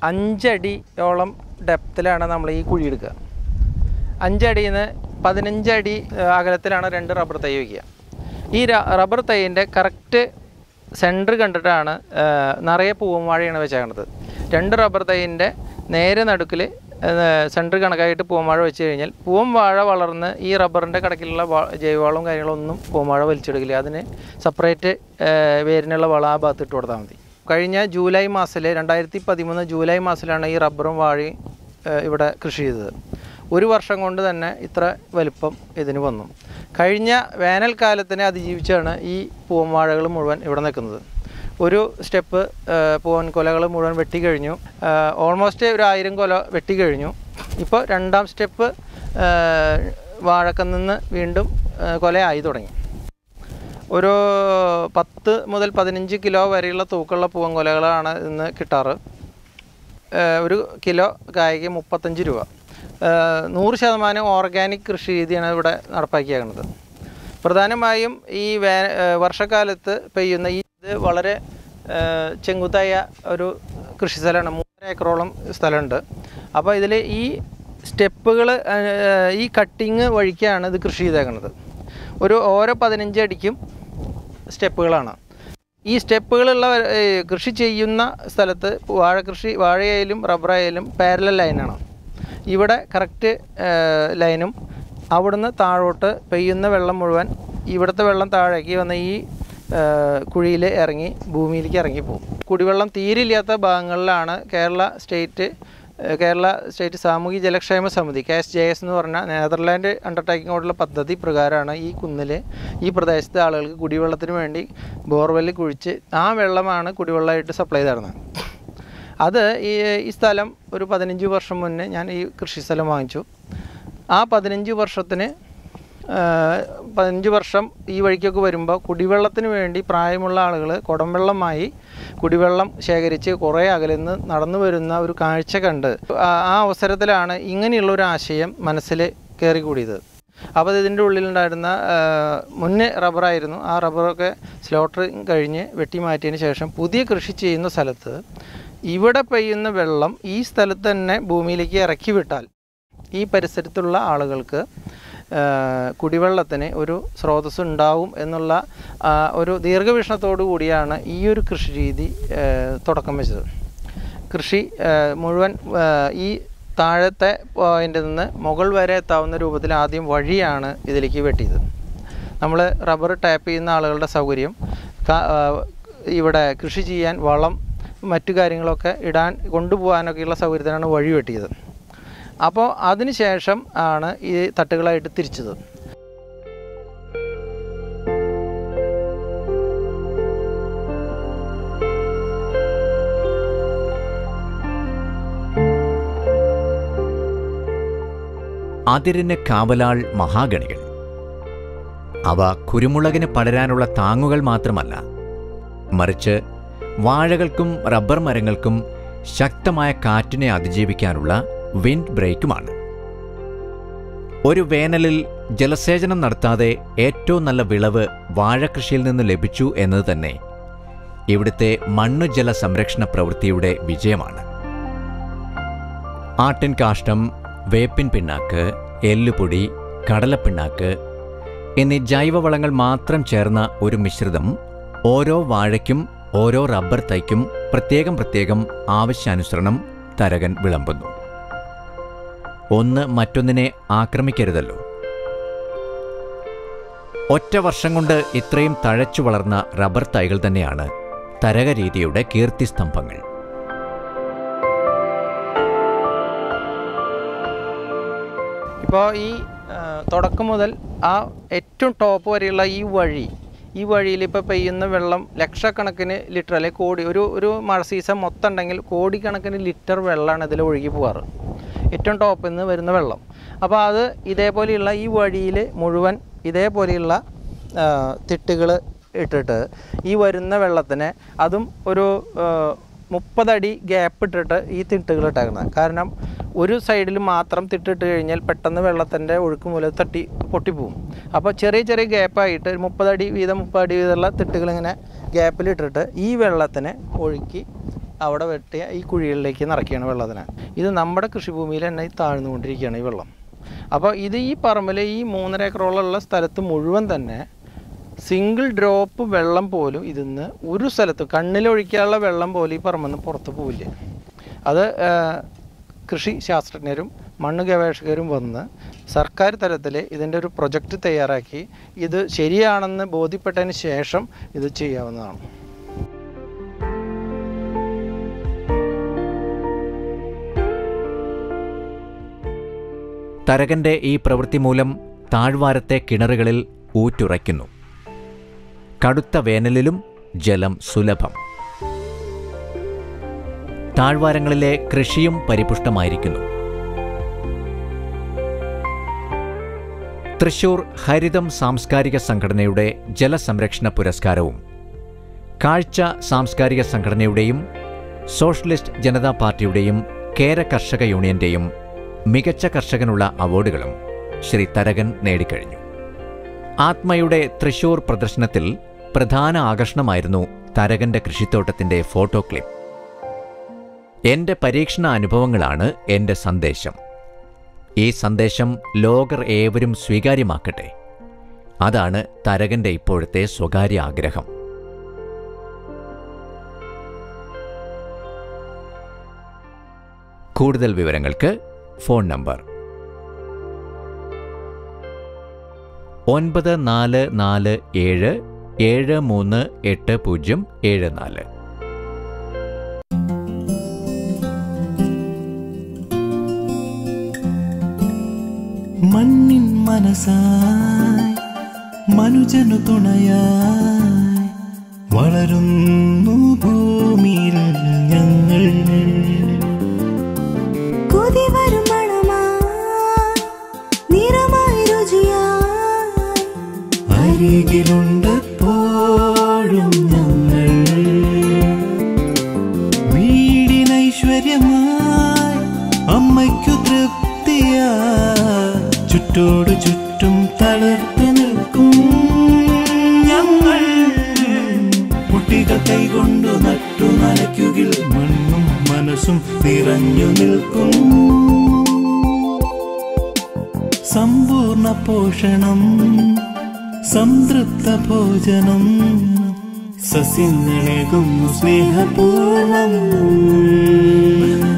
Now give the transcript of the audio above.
അഞ്ചടിയോളം ഡെപ്തിലാണ് നമ്മൾ ഈ കുഴി എടുക്കുക അഞ്ചടിയിൽ നിന്ന് പതിനഞ്ചടി ഏഹ്, അകലത്തിലാണ് രണ്ട് റബ്ബർ തൈ വയ്ക്കുക ഈ ര- റബ്ബർ തൈയിൻ്റെ കറക്റ്റ് സെൻറ്റർ കണ്ടിട്ടാണ് ഏഹ്, നിറയെ പൂവൻ വാഴയാണ് വെച്ചേക്കണത് രണ്ട് റബ്ബർ തൈയിൻ്റെ നേരെ നടുക്കിൽ സെൻറ്റർ കണക്കായിട്ട് പൂവൻ വാഴ വെച്ച് കഴിഞ്ഞാൽ പൂവൻ വാഴ വളർന്ന് ഈ റബ്ബറിൻ്റെ കടക്കിലുള്ള വ- ജൈവവളവും കാര്യങ്ങളൊന്നും പൂവൻ വാഴ വലിച്ചെടുക്കില്ല അതിന് സെപ്പറേറ്റ് വേരിനുള്ള വളം ആ ഭാഗത്ത് ഇട്ട് കൊടുത്താൽ മതി കഴിഞ്ഞ ജൂലൈ മാസത്തിൽ രണ്ടായിരത്തി പതിമൂന്ന് ജൂലൈ മാസത്തിലാണ് ഈ റബ്ബറും വാഴയും ഏഹ്, ഇവിടെ കൃഷി ചെയ്തത് ഒരു വർഷം കൊണ്ട് തന്നെ ഇത്ര വലിപ്പം ഇതിന് വന്നു കഴിഞ്ഞ വേനൽക്കാലത്തിനെ അതിജീവിച്ചാണ് ഈ പൂവൻവാഴകൾ മുഴുവൻ ഇവിടെ നിൽക്കുന്നത് ഒരു സ്റ്റെപ്പ് പൂവൻ കൊലകൾ മുഴുവൻ വെട്ടിക്കഴിഞ്ഞു ഓൾമോസ്റ്റ് ഒരു ആയിരം കൊല വെട്ടിക്കഴിഞ്ഞു ഇപ്പോൾ രണ്ടാം സ്റ്റെപ്പ് വാഴക്കന്നിന്ന് വീണ്ടും ആ, കൊലയായി തുടങ്ങി ഒരു പത്ത് മുതൽ പതിനഞ്ച് കിലോ വരെയുള്ള തൂക്കമുള്ള പൂവൻ കൊലകളാണ് ഇന്ന് കിട്ടാറ് ഏഹ് ഒരു കിലോ കായ്ക്ക് മുപ്പത്തഞ്ച് രൂപ ഏഹ് നൂറ് ശതമാനം ഓർഗാനിക് കൃഷി രീതിയാണ് ഇവിടെ നടപ്പാക്കിയേക്കുന്നത് പ്രധാനമായും ഈ വേ ഏഹ് വർഷക്കാലത്ത് പെയ്യുന്ന ഈ ഇത് വളരെ ഏഹ് ചെങ്കുത്തായ ഒരു കൃഷി സ്ഥലമാണ് മൂന്നര ഏക്കറോളം സ്ഥലമുണ്ട് അപ്പോൾ ഇതിൽ ഈ സ്റ്റെപ്പുകൾ ഈ കട്ടിങ് വഴിക്കാണ് ഇത് കൃഷി ചെയ്തേക്കുന്നത് ഒരു ഓരോ പതിനഞ്ച് അടിക്കും സ്റ്റെപ്പുകളാണ് ഈ സ്റ്റെപ്പുകളുള്ള ഏഹ്, കൃഷി ചെയ്യുന്ന സ്ഥലത്ത് വാഴ കൃഷി വാഴയായാലും റബ്ബറായാലും പാരലൽ ലൈനാണ് ഇവിടെ കറക്റ്റ് ലൈനും അവിടുന്ന് താഴോട്ട് പെയ്യുന്ന വെള്ളം മുഴുവൻ ഇവിടുത്തെ വെള്ളം താഴേക്ക് വന്ന ഈ കുഴിയിൽ ഇറങ്ങി ഭൂമിയിലേക്ക് ഇറങ്ങിപ്പോകും കുടിവെള്ളം തീരില്ലാത്ത ഭാഗങ്ങളിലാണ് കേരള സ്റ്റേറ്റ് ഏഹ് കേരള സ്റ്റേറ്റ് സാമൂഹ്യ ജലക്ഷേമ സമിതി കെ എസ് ജെ എസ് എന്ന് പറഞ്ഞ നെതർലാൻഡ് അണ്ടർടേക്കിങ്ങോടുള്ള പദ്ധതി പ്രകാരമാണ് ഈ കുന്നിൽ ഈ പ്രദേശത്തെ ആളുകൾക്ക് കുടിവെള്ളത്തിന് വേണ്ടി ബോർവെൽ കുഴിച്ച് ആ വെള്ളമാണ് കുടിവെള്ളമായിട്ട് സപ്ലൈ തരുന്നത് അത് ഈ ഈ സ്ഥലം ഒരു പതിനഞ്ച് വർഷം മുന്നേ ഞാൻ ഈ കൃഷി സ്ഥലം വാങ്ങിച്ചു ആ പതിനഞ്ച് വർഷത്തിന് ആ, പതിനഞ്ച് വർഷം ഈ വഴിക്കൊക്കെ വരുമ്പോൾ കുടിവെള്ളത്തിന് വേണ്ടി പ്രായമുള്ള ആളുകൾ കുടംവെള്ളമായി കുടിവെള്ളം ശേഖരിച്ച് കുറേ അകലിന്ന് നടന്നു വരുന്ന ഒരു കാഴ്ച കണ്ട് ആ ആ അവസരത്തിലാണ് ഇങ്ങനെയുള്ള ഒരു ആശയം മനസ്സിൽ കയറിക്കൂടിയത് അപ്പോൾ ഇതിൻ്റെ ഉള്ളിലുണ്ടായിരുന്ന ആ, മുന്നേ റബ്ബറായിരുന്നു ആ റബ്ബറൊക്കെ സ്ലോട്ടറിങ് കഴിഞ്ഞ് വെട്ടി മാറ്റിയതിന് ശേഷം പുതിയ കൃഷി ചെയ്യുന്ന സ്ഥലത്ത് ഇവിടെ പെയ്യുന്ന വെള്ളം ഈ സ്ഥലത്ത് തന്നെ ഭൂമിയിലേക്ക് ഇറക്കി വിട്ടാൽ ഈ പരിസരത്തുള്ള ആളുകൾക്ക് ആ, കുടിവെള്ളത്തിന് ഒരു സ്രോതസ്സ് ഉണ്ടാവും എന്നുള്ള ആ, ഒരു ദീർഘവീക്ഷണത്തോടു കൂടിയാണ് ഈ ഒരു കൃഷി രീതി ആ, തുടക്കം വെച്ചത് കൃഷി ആ, മുഴുവൻ ആ, ഈ താഴത്തെ പോയിന്റിൽ നിന്ന് മുകൾ വരെ എത്താവുന്ന രൂപത്തിൽ ആദ്യം വഴിയാണ് ഇതിലേക്ക് വെട്ടിയത് നമ്മൾ റബ്ബർ ടാപ്പ് ചെയ്യുന്ന ആളുകളുടെ സൗകര്യം ക- ആ, ഇവിടെ കൃഷി ചെയ്യാൻ വളം മറ്റു കാര്യങ്ങളൊക്കെ ഇടാൻ കൊണ്ടുപോകാനൊക്കെയുള്ള സൗകര്യത്തിനാണ് വഴി വെട്ടിയത് അപ്പോൾ അതിന് ശേഷം ആണ് ഈ തട്ടുകളായിട്ട് തിരിച്ചത് അതിരിന് കാവലാൾ മഹാഗണികൾ അവ കുരുമുളകിന് പടരാനുള്ള താങ്ങുകൾ മാത്രമല്ല മറിച്ച് വാഴകൾക്കും റബ്ബർ മരങ്ങൾക്കും ശക്തമായ കാറ്റിനെ അതിജീവിക്കാനുള്ള വിൻഡ് ബ്രേക്കുമാണ് ഒരു വേനലിൽ ജലസേചനം നടത്താതെ ഏറ്റവും നല്ല വിളവ് വാഴകൃഷിയിൽ നിന്ന് ലഭിച്ചു എന്നത് തന്നെ ഇവിടുത്തെ മണ്ണുജല സംരക്ഷണ പ്രവൃത്തിയുടെ വിജയമാണ് ആട്ടിൻ കാഷ്ടം വേപ്പിൻ പിണ്ണാക്ക് എല്ലുപൊടി കടലപ്പിണ്ണാക്ക് എന്നീ ജൈവവളങ്ങൾ മാത്രം ചേർന്ന ഒരു മിശ്രിതം ഓരോ വാഴയ്ക്കും ഓരോ റബ്ബർ തൈക്കും പ്രത്യേകം പ്രത്യേകം ആവശ്യാനുസരണം തരകൻ വിളമ്പുന്നു ഒന്ന് മറ്റൊന്നിനെ ആക്രമിക്കരുതല്ലോ ഒറ്റ വർഷം കൊണ്ട് ഇത്രയും തഴച്ചു വളർന്ന റബ്ബർ തൈകൾ തന്നെയാണ് തരക രീതിയുടെ കീർത്തിസ്തംഭങ്ങൾ ഇപ്പോൾ ഈ ആ, തുടക്കം മുതൽ ആ ഏറ്റവും ടോപ്പ് വരെയുള്ള ഈ വഴി ഈ വഴിയിൽ ഇപ്പോൾ പെയ്യുന്ന വെള്ളം ലക്ഷക്കണക്കിന് ലിറ്റർ അല്ലെങ്കിൽ കോടി ഒരു ഒരു മഴ സീസൺ മൊത്തം ഉണ്ടെങ്കിൽ കോടിക്കണക്കിന് ലിറ്റർ വെള്ളമാണ് ഇതിൽ ഒഴുകി പോകാറ് ഏറ്റവും ടോപ്പിൽ നിന്ന് വരുന്ന വെള്ളം അപ്പോൾ അത് ഇതേപോലെയുള്ള ഈ വഴിയിൽ മുഴുവൻ ഇതേപോലെയുള്ള തിട്ടുകൾ ഇട്ടിട്ട് ഈ വരുന്ന വെള്ളത്തിന് അതും ഒരു ആ, മുപ്പതടി ഗ്യാപ്പ് ഇട്ടിട്ട് ഈ തിട്ടുകൾ ഇട്ടേക്കുന്നത് കാരണം ഒരു സൈഡിൽ മാത്രം തിട്ടിട്ട് കഴിഞ്ഞാൽ പെട്ടെന്ന് വെള്ളത്തിൻ്റെ ഒഴുക്ക് മൂലം തട്ടി പൊട്ടിപ്പോവും അപ്പോൾ ചെറിയ ചെറിയ ഗ്യാപ്പായിട്ട് ഒരു മുപ്പതടി വീതം മുപ്പതടി വീതമുള്ള തിട്ടുകൾ ഇങ്ങനെ ഗ്യാപ്പിലിട്ടിട്ട് ഈ വെള്ളത്തിനെ ഒഴുക്കി അവിടെ വെട്ടിയ ഈ കുഴികളിലേക്ക് നിറയ്ക്കുകയാണ് വെള്ളത്തിന് ഇത് നമ്മുടെ കൃഷിഭൂമിയിൽ തന്നെ ഈ താഴ്ന്നുകൊണ്ടിരിക്കുകയാണ് ഈ വെള്ളം അപ്പോൾ ഇത് ഈ പറമ്പിൽ ഈ മൂന്നര ഏക്കറോളമുള്ള സ്ഥലത്ത് മുഴുവൻ തന്നെ സിംഗിൾ ഡ്രോപ്പ് വെള്ളം പോലും ഇതിന്ന് ഒരു സ്ഥലത്ത് കണ്ണിലൊഴിക്കാനുള്ള വെള്ളം പോലും ഈ പറമ്പിൽ നിന്ന് പുറത്ത് പോവില്ല അത് ആ, കൃഷി ശാസ്ത്രജ്ഞരും മണ്ണ് ഗവേഷകരും വന്ന് സർക്കാർ തലത്തിൽ ഇതിൻ്റെ ഒരു പ്രൊജക്റ്റ് തയ്യാറാക്കി ഇത് ശരിയാണെന്ന് ബോധ്യപ്പെട്ടതിന് ശേഷം ഇത് ചെയ്യാവുന്നതാണ് തരകന്റെ ഈ പ്രവൃത്തി മൂലം താഴ്വാരത്തെ കിണറുകളിൽ ഊറ്റുറയ്ക്കുന്നു കടുത്ത വേനലിലും ജലം സുലഭം താഴ്വാരങ്ങളിലെ കൃഷിയും പരിപുഷ്ടമായിരിക്കുന്നു തൃശൂർ ഹരിതം സാംസ്കാരിക സംഘടനയുടെ ജലസംരക്ഷണ പുരസ്കാരവും കാഴ്ച സാംസ്കാരിക സംഘടനയുടെയും സോഷ്യലിസ്റ്റ് ജനതാ പാർട്ടിയുടെയും കേര കർഷക യൂണിയന്റെയും മികച്ച കർഷകനുള്ള അവാർഡുകളും ശ്രീ തരകൻ നേടിക്കഴിഞ്ഞു ആത്മയുടെ തൃശൂർ പ്രദർശനത്തിൽ പ്രധാന ആകർഷണമായിരുന്നു തരകന്റെ കൃഷിത്തോട്ടത്തിന്റെ ഫോട്ടോ ക്ലിപ്പ് എന്റെ പരീക്ഷണ അനുഭവങ്ങളാണ് എന്റെ സന്ദേശം ഈ സന്ദേശം ലോകർ ഏവരും സ്വീകാര്യമാക്കട്ടെ അതാണ് തരകന്റെ ഇപ്പോഴത്തെ സ്വകാര്യ ആഗ്രഹം കൂടുതൽ വിവരങ്ങൾക്ക് ഫോൺ നമ്പർ ഒൻപത് നാല് നാല് ഏഴ് ഏഴ് മൂന്ന് എട്ട് പൂജ്യം ഏഴ് നാല് മണ്ണിൻ മനസ്സായി മനുജനു തുണയായി വളരുന്നു ഭൂമിയിൽ ഞങ്ങൾ കൊതി വരും മണമായി നിറമായി രുചിയായി അരികിലുണ്ട് പോഴും ഞങ്ങൾ വീടിനൈശ്വര്യമായി അമ്മയ്ക്കു തൃപ്തിയായി ചുറ്റോടു ചുറ്റും തളർത്തു നിൽക്കും ഞങ്ങൾ കുട്ടികൾ കൈകൊണ്ടു നട്ടു നനയ്ക്കുകിൽ മണ്ണും മനസ്സും നിറഞ്ഞു നിൽക്കും സമ്പൂർണ്ണ പോഷണം സംതൃപ്ത ഭോജനം സസ്യങ്ങളേകും സ്നേഹപൂർണം